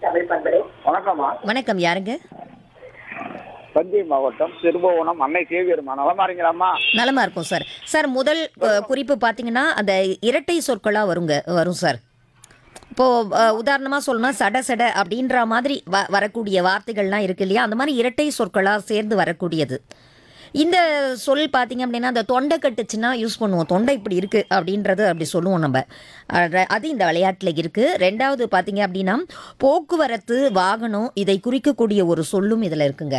வணக்கம்மா வணக்கம் யாருங்க தஞ்சை மாவட்டம் திருபுவனம் அன்னை சேவியர்மா நலமா இருக்கீங்களாம்மா நலமா இருக்கும் சார் சார் முதல் அஹ், குறிப்பு பார்த்தீங்கன்னா அந்த இரட்டை சொற்களா வருங்க வரும் சார் இப்போ அஹ், உதாரணமா சொல்லணும்னா சட சட அப்படின்ற மாதிரி வ வரக்கூடிய வார்த்தைகள்லாம் இருக்கு இல்லையா அந்த மாதிரி இரட்டை சொற்களா சேர்ந்து வரக்கூடியது இந்த சொல் பார்த்தீங்க அப்படின்னா அந்த தொண்டை கட்டுச்சுன்னா யூஸ் பண்ணுவோம் தொண்டை இப்படி இருக்கு அப்படின்றது அப்படி சொல்லுவோம் நம்ம அஹ், ர- அது இந்த விளையாட்டில் இருக்கு ரெண்டாவது பார்த்தீங்க அப்படின்னா போக்குவரத்து வாகனம் இதை குறிக்கக்கூடிய ஒரு சொல்லும் இதில் இருக்குங்க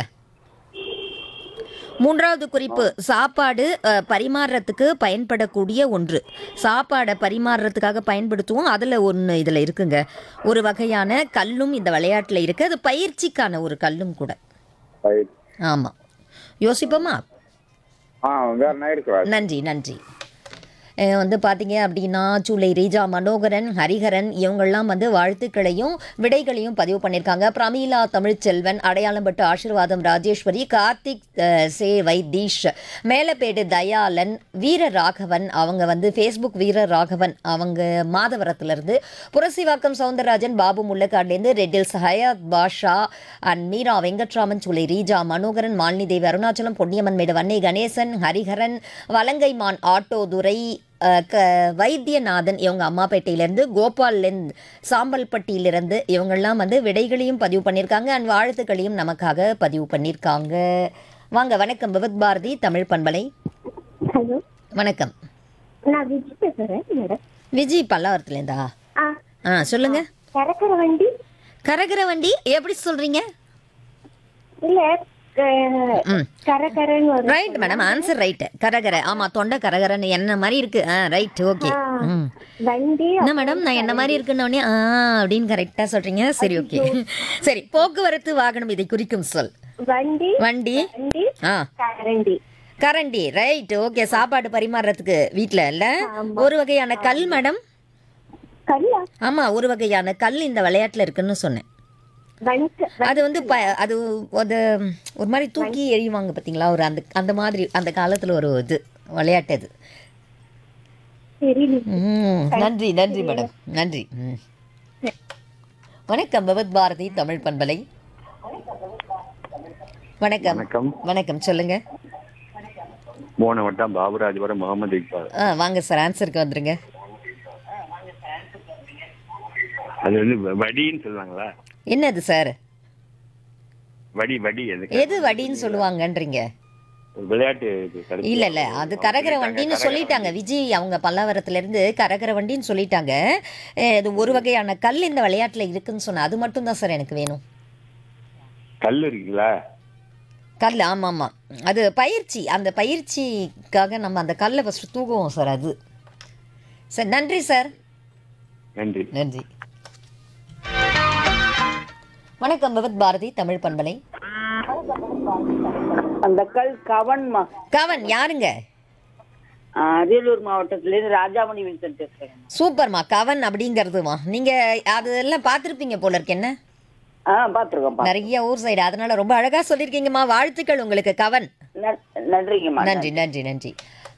மூன்றாவது குறிப்பு சாப்பாடு அஹ், பரிமாறுறதுக்கு பயன்படக்கூடிய ஒன்று சாப்பாடை பரிமாறுறதுக்காக பயன்படுத்துவோம் அதில் ஒன்று இதில் இருக்குங்க ஒரு வகையான கல்லும் இந்த விளையாட்டில் இருக்குது அது பயிற்சிக்கான ஒரு கல்லும் கூட ரைட். ஆமாம் யோசிப்போமா ஆ வேற என்ன இருக்கு நன்றி நன்றி அஹ் வந்து பார்த்தீங்க அப்படின்னா சூளை ரீஜா மனோகரன் ஹரிஹரன் இவங்கெல்லாம் வந்து வாழ்த்துக்களையும் விடைகளையும் பதிவு பண்ணியிருக்காங்க பிரமீளா தமிழ்ச்செல்வன் அடையாளம்பட்டு ஆசீர்வாதம் ராஜேஸ்வரி கார்த்திக் அஹ், சே வைத்தீஷ் மேலப்பேடு தயாளன் வீர ராகவன் அவங்க வந்து ஃபேஸ்புக் வீர ராகவன் அவங்க மாதவரத்துலேருந்து புரசிவாக்கம் சவுந்தரராஜன் பாபு முள்ளக்காட்லேருந்து ரெட்டில்ஸ் ஹயாத் பாஷா அண்ட் மீரா வெங்கட்ராமன் சூளை ரீஜா மனோகரன் மாலினி தேவி அருணாச்சலம் பொன்னியம்மன் மேடு வன்னை கணேசன் ஹரிஹரன் வலங்கைமான் ஆட்டோதுரை அஹ், க வைத்தியநாதன் இவங்க அம்மாப்பேட்டையிலேருந்து கோபால்லேருந்து சாம்பல்பட்டியிலிருந்து இவங்கெல்லாம் வந்து விடைகளையும் பதிவு பண்ணியிருக்காங்க அண்ட் வாழ்த்துக்களையும் நமக்காக பதிவு பண்ணியிருக்காங்க வாங்க வணக்கம் விவத் பாரதி தமிழ் பண்பலை ஹலோ வணக்கம் நான் விஜய் பேசுறேன் மேடம் விஜய் பல்லாவரத்துலேருந்தா ஆ ஆ சொல்லுங்க கறக்கிற வண்டி கரகர வண்டி எப்படி சொல்றீங்க இல்ல க- ம் கரகரன்னு வரும் ரைட் மேடம் ஆன்சர் ரைட் கரகர ஆமா தொண்டை கரகரன்னு என்ன மாதிரி இருக்கு ஆ ரைட் ஓகே ம் வண்டி என்ன மேடம் நான் என்ன மாதிரி இருக்குன்னு உடனே ஆ அப்படின்னு கரெக்டா சொல்றீங்க சரி ஓகே சரி போக்குவரத்து வாகனம் இதை குறிக்கும் சொல் வண்டி வண்டி வண்டி ஆ கரண்டி கரண்டி ரைட் ஓகே சாப்பாடு பரிமாறுறதுக்கு வீட்ல இல்ல ஒரு வகையான கல் மேடம் கல்லா ஆமா ஒரு வகையான கல் இந்த விளையாட்டுல இருக்குன்னு சொன்னேன் வண்டி அது வந்து ப அது அது ஒரு மாதிரி தூக்கி எறியுவாங்க பார்த்தீங்களா ஒரு அந்த அந்த மாதிரி அந்த காலத்தில் ஒரு இது விளையாட்டு அது தெரியல ம், நன்றி நன்றி மேடம் நன்றி ம். வணக்கம் பகவத் பாரதி தமிழ் பண்பலை வணக்கம் வணக்கம் வணக்கம் சொல்லுங்க மூணு வட்டம் பாபுராஜபுரம் முகமது இக்பால் ஆ வாங்க சார் ஆன்சருக்கு வந்துருங்க அது வந்து வ- வடின்னு சொல்லுவாங்களா என்னது சார் வடி வடி எது எது வடின்னு சொல்லுவாங்கன்றீங்க விளையாட்டு இது கருத்து. இல்ல இல்ல அது கரகர வண்டின்னு சொல்லிட்டாங்க விஜய் அவங்க பல்லாவரத்துல இருந்து கரகர வண்டின்னு சொல்லிட்டாங்க அஹ் இது ஒரு வகையான கல் இந்த விளையாட்டுல இருக்குன்னு சொன்ன அது மட்டும் தான் சார் எனக்கு வேணும் கல் இருக்குங்களா கல் ஆமாம் ஆமாம் அது பயிற்சி அந்த பயிற்சிக்காக நம்ம அந்த கல்லை ஃபஸ்ட்டு தூக்குவோம் சார் அது சார் நன்றி சார் நன்றி நன்றி வணக்கம் பகவத் பாரதி தமிழ் பண்பலை அந்த கல் கவன்மா கவன் யாருங்க ஆ, அரியலூர் மாவட்டத்திலேருந்து ராஜாமணி வின்சென்ட் பேசுறேன் சூப்பர்மா கவன் அப்படிங்கிறதுமா நீங்க அதெல்லாம் பார்த்துருப்பீங்க போல இருக்கு என்ன ஆ பார்த்துருக்கோம்ப்பா நிறைய ஊர் சைடு அதனால ரொம்ப அழகா சொல்லியிருக்கீங்கம்மா வாழ்த்துக்கள் உங்களுக்கு கவன் நன்றிங்கம்மா நன்றி நன்றி நன்றி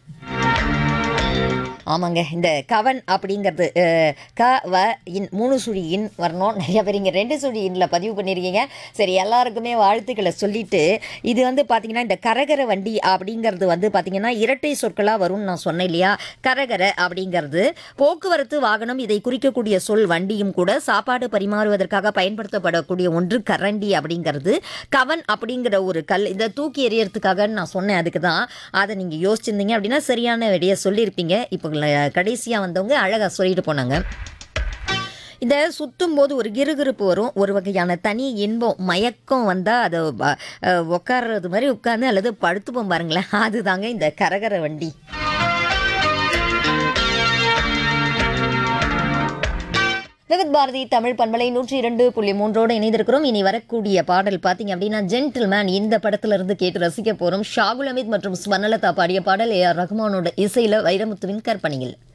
ஆமாங்க இந்த கவன் அப்படிங்கிறது அஹ், க வ இன் மூணு சுழி இன் வரணும் நிறைய பேர் இங்கே ரெண்டு சுழி இன்ல பதிவு பண்ணியிருக்கீங்க சரி எல்லாருக்குமே வாழ்த்துக்களை சொல்லிட்டு இது வந்து பார்த்தீங்கன்னா இந்த கரகர வண்டி அப்படிங்கிறது வந்து பார்த்தீங்கன்னா இரட்டை சொற்களாக வரும்னு நான் சொன்னேன் இல்லையா கரகர அப்படிங்கிறது போக்குவரத்து வாகனம் இதை குறிக்கக்கூடிய சொல் வண்டியும் கூட சாப்பாடு பரிமாறுவதற்காக பயன்படுத்தப்படக்கூடிய ஒன்று கரண்டி அப்படிங்கிறது கவன் அப்படிங்கிற ஒரு கல் இதை தூக்கி எறியறதுக்காக நான் சொன்னேன் அதுக்கு தான் அதை நீங்கள் யோசிச்சிருந்தீங்க அப்படின்னா சரியான விடையை சொல்லியிருப்பீங்க இப்போ கடைசியாக வந்தவங்க அழகாக சொல்லிட்டு போனாங்க இந்த சுத்தும் போது ஒரு கிறுகிறுப்பு வரும் ஒரு வகையான தனி இன்பம் மயக்கம் வந்தால் அதை ப- அஹ் உட்கார்றது மாதிரி உட்காந்து அல்லது படுத்துப்போம் பாருங்களேன் அதுதாங்க இந்த கரகர வண்டி விவித் பாரதி தமிழ் பண்பலை நூற்றி இரண்டு புள்ளி மூன்றோடு இணைந்திருக்கிறோம் இனி வரக்கூடிய பாடல் பார்த்தீங்க அப்படின்னா ஜென்டில்மேன் இந்த படத்துல இருந்து கேட்டு ரசிக்க போறோம் ஷாகுல் அமித் மற்றும் ஸ்வர்ணலதா பாடிய பாடல் ஏ ஆர் ரஹ்மானோட இசையில வைரமுத்துவின் கற்பனையில்